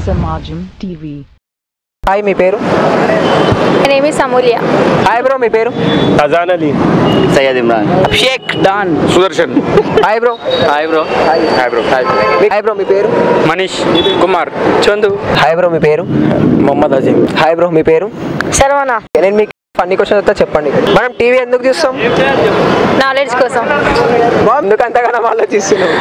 Samajam TV. Hi మీ పేరు My name is Amulya. Hi bro మీ పేరు Khajan Ali Syed Imran Shaik Don Sudarshan hi bro hi bro hi hi bro hi bro మీ పేరు Manish Kumar Chandu hi bro మీ పేరు మొహమ్మద్ అజీం హాయ్ బ్రో మీ పేరు Sarvana. నేను మీకు ఫన్నీ క్వశ్చన్ వస్తే చెప్పండి మనం టీవీ ఎందుకు చూస్తాం నాలెడ్జ్ కోసం ఎందుకు అంతగానో ఆలోచిస్తున్నాం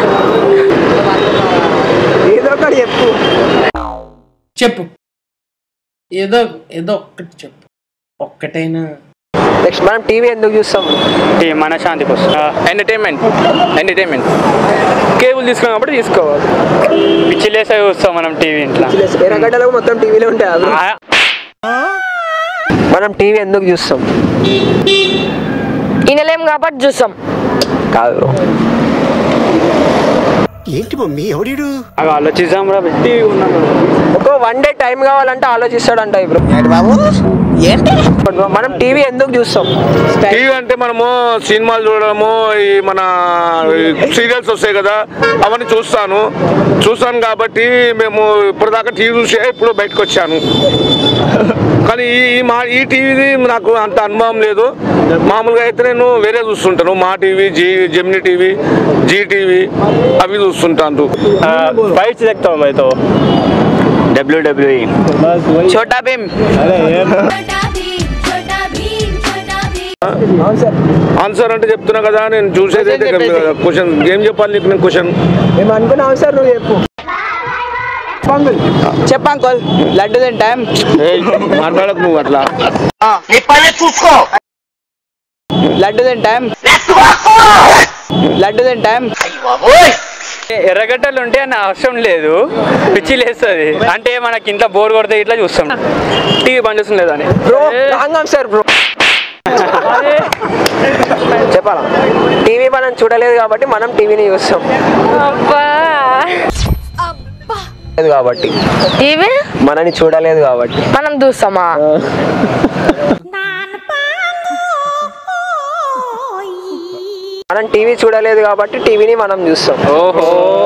ఏదో ఒకటి చెప్పు చెప్పు ఏదో ఏదో ఒక్కటి చెప్పు ఒక్కటైనా నెక్స్ట్ మనం టీవీ ఎందుకు చూస్తాం మన శాంతి కోసం ఎంటర్టైన్మెంట్ ఎంటర్టైన్మెంట్ కేబుల్ తీసుకున్నాం కాబట్టి తీసుకోవాలి పిచ్చిలేసే చూస్తాం మనం టీవీ ఇంట్లో ఎర్రగడ్డలో మొత్తం టీవీలో ఉంటాయి అవి. మనం టీవీ ఎందుకు చూస్తాం వినలేం కాబట్టి చూస్తాం కాదు bro. ఆలోచిద్దాం రా పెట్టి ఉన్నాం ఒక వన్ డే టైం కావాలంటే ఆలోచిస్తాడంట ఇప్పుడు మనం టీవీ ఎందుకు చూస్తాం టీవీ అంటే మనము సినిమాలు చూడడము ఈ మన సీరియల్స్ వస్తాయి కదా అవన్నీ చూస్తాను చూస్తాను కాబట్టి మేము ఇప్పటిదాకా టీవీ చూసే ఇప్పుడు బయటకు వచ్చాను కానీ ఈ ఈ మా ఈ టీవీది నాకు అంత అనుభవం లేదు మామూలుగా అయితే నేను వేరే చూస్తుంటాను Maa TV Zee Gemini TV Zee TV అవి చూస్తుంటాను ఫైట్స్ ఎక్కుతాం అయితే డబ్ల్యూడబ్ల్యూఈ చోటా భీమ్ छोटा भीम छोटा भीम छोटा भीम ఆన్సర్ అంటే చెప్తున్నా కదా నేను చూసేది అయితే క్వశ్చన్ ఏం చెప్పాలి నీకు నేను క్వశ్చన్ మేము అనుకున్నాం సార్ నువ్వు చెప్పు చెప్పంకోల్ లడ్డు తింటాం మాట్లాడకు నువ్వు అట్లా లడ్డు తింటాం లడ్డు తింటాం ఎర్రగడ్డలు ఉంటే అన్న అవసరం లేదు పిచ్చి లేస్తుంది అంటే మనకి ఇంట్లో బోర్ కొడితే ఇట్లా చూస్తాం టీవీ బంద్ చేస్తుంది లేదా అని బ్రో రాంగ్ ఆన్సర్ బ్రో చెప్పాలా టీవీ మనం చూడలేదు కాబట్టి మనం టీవీని చూస్తాం అబ్బా లేదు కాబట్టి టీవీ మనని చూడలేదు కాబట్టి మనం చూస్తామా మనం టీవీ చూడలేదు కాబట్టి టీవీని మనం చూస్తాం ఓహో